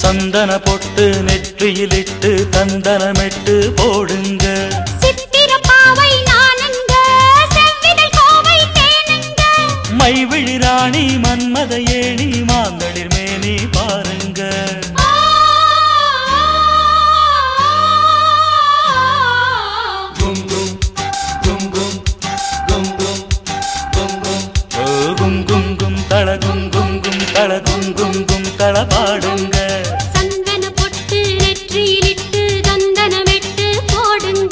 சந்தன பொட்டு நெற்றியிலிட்டு தந்தனமிட்டு போடுங்க சித்திர பாவை நானுங்க செவ்விதழ் கோவை தேனுங்க மைவிழி ராணி மன்மத ஏணி மாந்தளிர் மேனி பாருங்க ஓ, கும் கும் கும் தள கும் கும் கும் தள கும் கும் கும் தள பாடுங்க சந்தன பொட்டு நெற்றியிலிட்டு தந்தனமிட்டு போடுங்க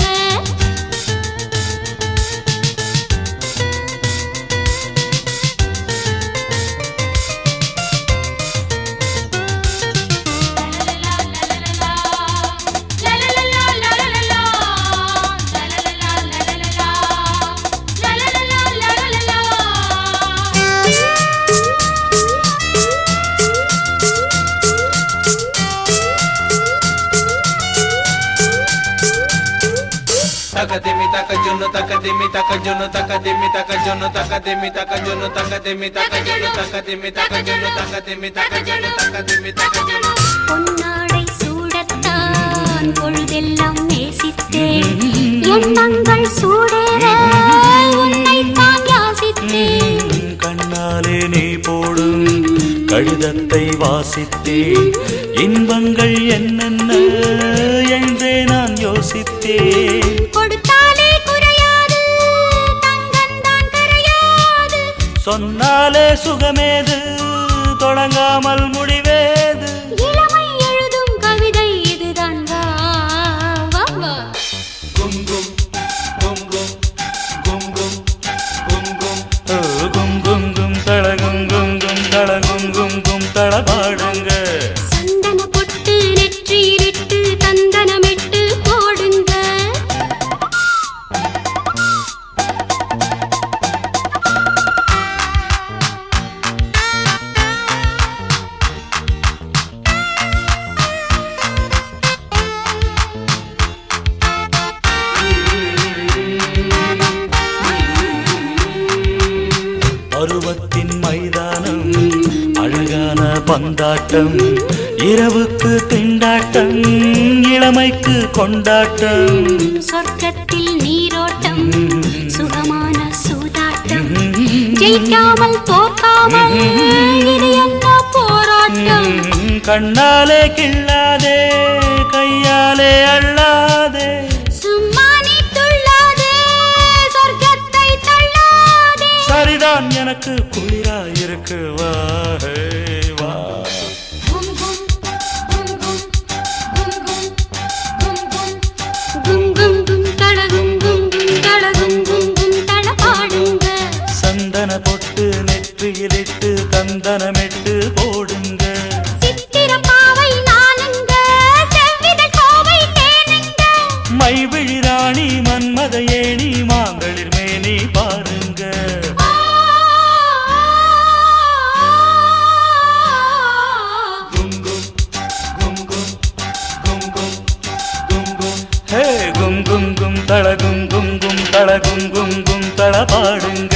Taka demi taka jono taka demi taka jono taka demi taka jono taka demi taka jono taka demi taka jono taka demi taka jono taka demi taka jono taka demi taka jono பொன்னாடை சூடத்தான் பொழுதெல்லாம் நேசித்தேன் எண்ணங்கள் சூடேற உன்னை தான் யாசித்தேன் கண்ணாலே நீ போடும் கடிதத்தை வாசித்தேன் இன்பங்கள் என்னென்ன என்றே நான் யோசித்தேன் கொடுத்தாலே குறையாது தங்கம்தான் கரையாது சொன்னாலே சுகமேது தொடங்காமல் முடிவேது இளமை எழுதும் கவிதை இதுதான் வா வா வா Gum gum gum gum gum gum gum gum ஓ, கும் கும் கும் தள கும் கும் கும் தள கும் கும் கும் தள பாடுங்க சந்தன பொட்டு நெற்றியிலிட்டு தந்தனமிட்டு போடுங்க பருவத்தின் மைதானம் அழகான பந்தாட்டம் இரவுக்கு திண்டாட்டம் இளமைக்கு கொண்டாட்டம் சொர்க்கத்தில் நீரோட்டம் சுகமான சூதாட்டம் ஜெயிக்காமல் தோற்காமல் இது என்ன போராட்டம் கண்ணாலே கிள்ளாதே கையாலே அள்ளாதே சும்மா நீ துள்ளாதே சொர்க்கத்தை தள்ளாதே சரிதான் எனக்கு குளிராயிருக்கு வா ஹே, வா கும் கும் கும் கும் கும் கும் கும் கும் கும் கும் கும் தட கும் கும் கும் தட கும் கும் கும் தட பாடுங்க சந்தன பொட்டு நெற்றியிலிட்டு தந்தனமிட்டு போடுங்க சித்திர பாவை நானுங்க செவ்விதழ் கோவை தேனுங்க மைவிழி ராணி மன்மத ஏணி மாங்களிர் மேனி பாருங்க gum gum gum gum gum gum gum gum ஹே கும் கும் கும் தள கும் கும் கும் தள கும் கும் கும் தள பாடுங்க